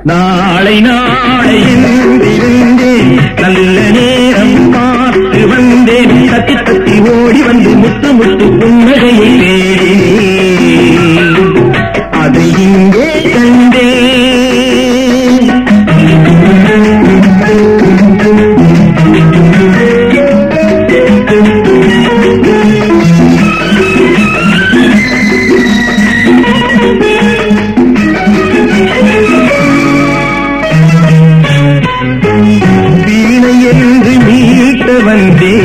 நாளை நாளை என்றிருந்தேன் நல்ல நேரம் பார்த்து வந்தேன் தத்தி தத்தி ஓடி வந்து முத்து முத்து புன்னகையை தேடினேன் அதை இங்கே கண்டேன் வீணை என்று மீட்ட வந்தே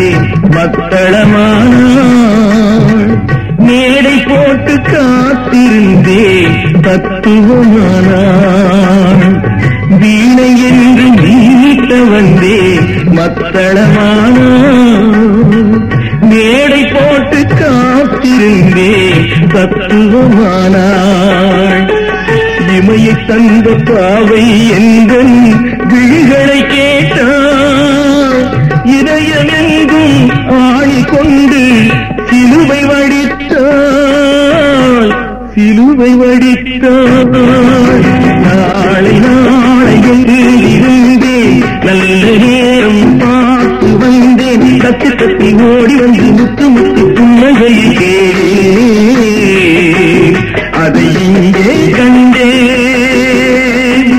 மக்களமானாள் மேடை போட்டு காத்திருந்தே தத்துவமானாள் வீணை என்று மீட்ட வந்தே மக்களமானாள் மேடை போட்டு காத்திருந்தே தத்துவமானாள் இமையை தந்த பாவை எங்கள் விழிகளை கேட்டாள் இதயமெங்கும் ஆணி கொண்டு சிலுவை வடித்தாள் சிலுவை வடித்தாள் நாளை நாளை என்று இருந்தேன் நல்ல நேரம் பார்த்து வந்தேன் தத்தி தத்தி ஓடி வந்து முத்து முத்து புன்னகையை கேட்டேன் அதை இங்கே கண்டேன்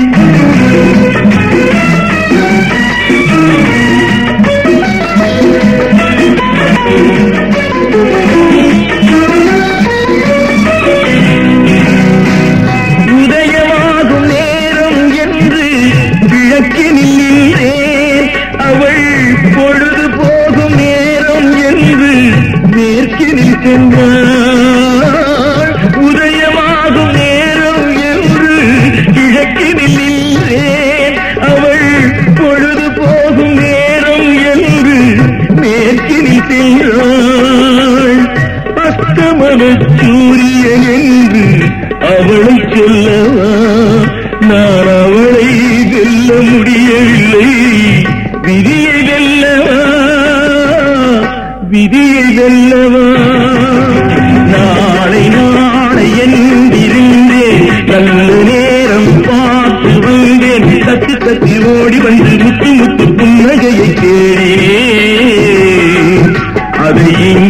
உதயமாகும் நேரம் என்று கிழக்கினில் நின்றேன் அவள் பொழுது போகும் நேரம் என்று மேற்கினில் சென்றாள் உதயமாகும் நேரம் என்று கிழக்கினில் நின்றேன் அவள் பொழுது போகும் நேரம் என்று மேற்கினில் சென்றாள் அஸ்தமன சூரியன் என்று அவளை சொல்லவா நான் அவளை வெல்ல முடியவில்லை விதியை வெல்லவா விதியை வெல்லவா நாளை நாளை என்றிருந்தேன் நல்ல நேரம் பார்த்து வந்தேன் தத்து தத்தி ஓடி வந்து முத்து முத்து புன்னகையை தேடினேன் அதை இங்கே